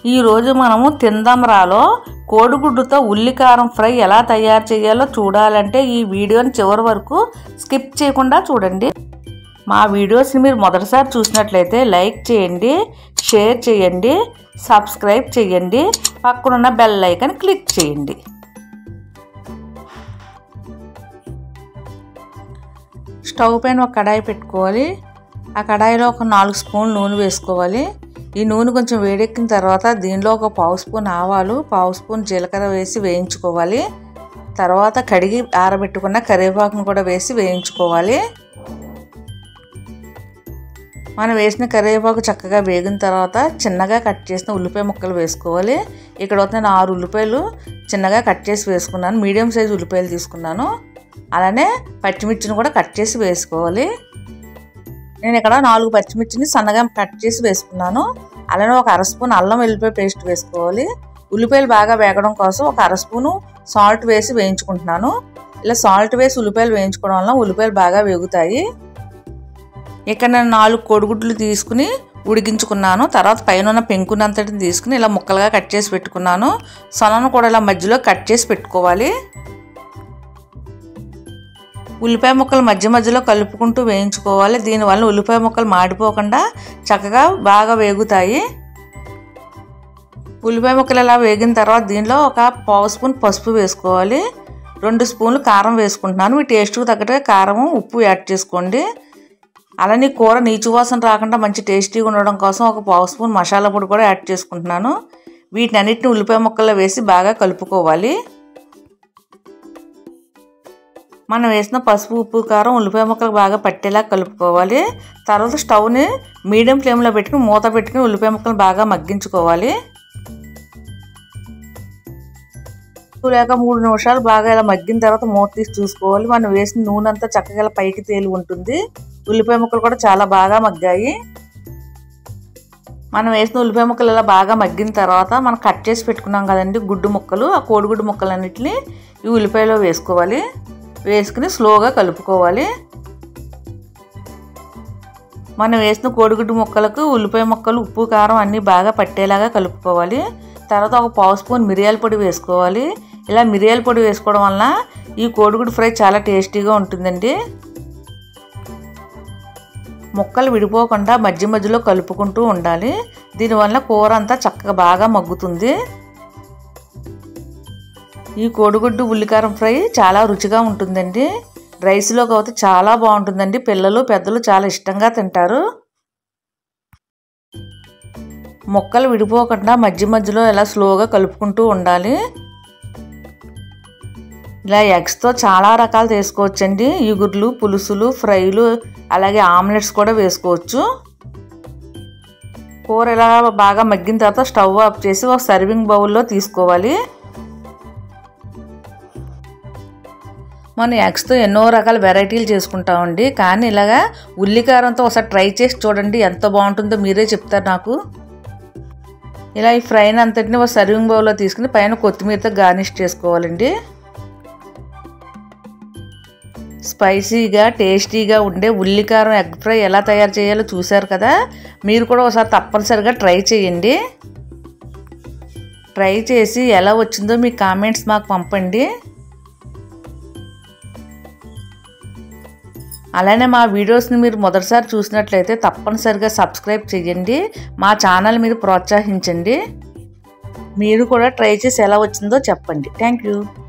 ఈరోజు మనము తిందాంరాలో కోడిగుడ్డుతో ఉల్లికారం ఫ్రై ఎలా తయారు చేయాలో చూడాలంటే ఈ వీడియోని చివరి వరకు స్కిప్ చేయకుండా చూడండి మా వీడియోస్ని మీరు మొదటిసారి చూసినట్లయితే లైక్ చేయండి షేర్ చేయండి సబ్స్క్రైబ్ చేయండి పక్కనున్న బెల్ ఐకన్ క్లిక్ చేయండి స్టవ్ పైన ఒక కడాయి పెట్టుకోవాలి ఆ కడాయిలో ఒక నాలుగు స్పూన్లు నూనె వేసుకోవాలి ఈ నూనె కొంచెం వేడెక్కిన తర్వాత దీనిలో ఒక పావు స్పూన్ ఆవాలు పావు స్పూన్ జీలకర్ర వేసి వేయించుకోవాలి తర్వాత కడిగి ఆరబెట్టుకున్న కరివేపాకును కూడా వేసి వేయించుకోవాలి మనం వేసిన కరివేపాకు చక్కగా వేగిన తర్వాత చిన్నగా కట్ చేసిన ఉల్లిపాయ ముక్కలు వేసుకోవాలి ఇక్కడ వస్తే నేను ఆరు ఉల్లిపాయలు చిన్నగా కట్ చేసి వేసుకున్నాను మీడియం సైజు ఉల్లిపాయలు తీసుకున్నాను అలానే పచ్చిమిర్చిని కూడా కట్ చేసి వేసుకోవాలి నేను ఇక్కడ నాలుగు పచ్చిమిర్చిని సన్నగా కట్ చేసి వేసుకున్నాను అలానే ఒక అర స్పూన్ అల్లం వెల్లిపాయ పేస్ట్ వేసుకోవాలి ఉల్లిపాయలు బాగా వేగడం కోసం ఒక అర స్పూను సాల్ట్ వేసి వేయించుకుంటున్నాను ఇలా సాల్ట్ వేసి ఉల్లిపాయలు వేయించుకోవడం వల్ల ఉల్లిపాయలు బాగా వేగుతాయి ఇక్కడ నేను నాలుగు కోడిగుడ్లు తీసుకుని ఉడికించుకున్నాను తర్వాత పైన ఉన్న పెంకునంతటిని తీసుకుని ఇలా ముక్కలుగా కట్ చేసి పెట్టుకున్నాను సొనను కూడా ఇలా మధ్యలో కట్ చేసి పెట్టుకోవాలి ఉల్లిపాయ ముక్కలు మధ్య మధ్యలో కలుపుకుంటూ వేయించుకోవాలి దీనివల్ల ఉల్లిపాయ ముక్కలు మాడిపోకుండా చక్కగా బాగా వేగుతాయి ఉల్లిపాయ ముక్కలు ఇలా వేగిన తర్వాత దీనిలో ఒక పావు స్పూన్ పసుపు వేసుకోవాలి రెండు స్పూన్లు కారం వేసుకుంటున్నాను మీ టేస్ట్కి తగ్గట్టుగా కారం ఉప్పు యాడ్ చేసుకోండి అలానే కూర నీచు వాసన రాకుండా మంచి టేస్టీగా ఉండడం కోసం ఒక పావు స్పూన్ మసాలా పొడి కూడా యాడ్ చేసుకుంటున్నాను వీటిని అన్నిటిని ఉల్లిపాయ ముక్కల్లో వేసి బాగా కలుపుకోవాలి మనం వేసిన పసుపు ఉప్పు కారం ఉల్లిపాయ ముక్కలు బాగా పట్టేలా కలుపుకోవాలి తర్వాత స్టవ్ని మీడియం ఫ్లేమ్లో పెట్టుకుని మూత పెట్టుకుని ఉల్లిపాయ ముక్కలు బాగా మగ్గించుకోవాలి లేక మూడు నిమిషాలు బాగా ఇలా మగ్గిన తర్వాత మూత తీసి చూసుకోవాలి మనం వేసిన నూనె అంతా చక్కగా ఇలా పైకి తేలి ఉంటుంది ఉల్లిపాయ ముక్కలు కూడా చాలా బాగా మగ్గాయి మనం వేసిన ఉల్లిపాయ ముక్కలు ఇలా బాగా మగ్గిన తర్వాత మనం కట్ చేసి పెట్టుకున్నాం కదండి గుడ్డు ముక్కలు ఆ కోడిగుడ్డు ముక్కలన్నిటిని ఈ ఉల్లిపాయలో వేసుకోవాలి వేసుకుని స్లోగా కలుపుకోవాలి మనం వేసిన కోడిగుడ్డు ముక్కలకు ఉల్లిపాయ ముక్కలు ఉప్పు కారం అన్నీ బాగా పట్టేలాగా కలుపుకోవాలి తర్వాత ఒక పావు స్పూన్ మిరియాల పొడి వేసుకోవాలి ఇలా మిరియాల పొడి వేసుకోవడం వలన ఈ కోడిగుడ్డు ఫ్రై చాలా టేస్టీగా ఉంటుందండి ముక్కలు విడిపోకుండా మధ్య మధ్యలో కలుపుకుంటూ ఉండాలి దీనివల్ల కూర అంతా చక్కగా బాగా మగ్గుతుంది ఈ కోడిగుడ్డు ఉల్లికారం ఫ్రై చాలా రుచిగా ఉంటుందండి రైస్లోకి అయితే చాలా బాగుంటుందండి పిల్లలు పెద్దలు చాలా ఇష్టంగా తింటారు ముక్కలు విడిపోకుండా మధ్య మధ్యలో ఇలా స్లోగా కలుపుకుంటూ ఉండాలి ఇలా ఎగ్స్తో చాలా రకాలు చేసుకోవచ్చండి ఈగుర్లు పులుసులు ఫ్రైలు అలాగే ఆమ్లెట్స్ కూడా వేసుకోవచ్చు కూర ఇలా బాగా మగ్గిన తర్వాత స్టవ్ ఆఫ్ చేసి ఒక సర్వింగ్ బౌల్లో తీసుకోవాలి మనం ఎగ్స్తో ఎన్నో రకాల వెరైటీలు చేసుకుంటామండి కానీ ఇలాగా ఉల్లికారంతో ఒకసారి ట్రై చేసి చూడండి ఎంత బాగుంటుందో మీరే చెప్తారు నాకు ఇలా ఈ ఫ్రైని అంతటిని ఒక సర్వింగ్ బౌల్లో తీసుకుని పైన కొత్తిమీరతో గార్నిష్ చేసుకోవాలండి స్పైసీగా టేస్టీగా ఉండే ఉల్లికారం ఎగ్ ఫ్రై ఎలా తయారు చేయాలో చూశారు కదా మీరు కూడా ఒకసారి తప్పనిసరిగా ట్రై చేయండి ట్రై చేసి ఎలా వచ్చిందో మీ కామెంట్స్ మాకు పంపండి అలానే మా వీడియోస్ని మీరు మొదటిసారి చూసినట్లయితే తప్పనిసరిగా సబ్స్క్రైబ్ చేయండి మా ఛానల్ మీరు ప్రోత్సహించండి మీరు కూడా ట్రై చేసి ఎలా వచ్చిందో చెప్పండి థ్యాంక్ యూ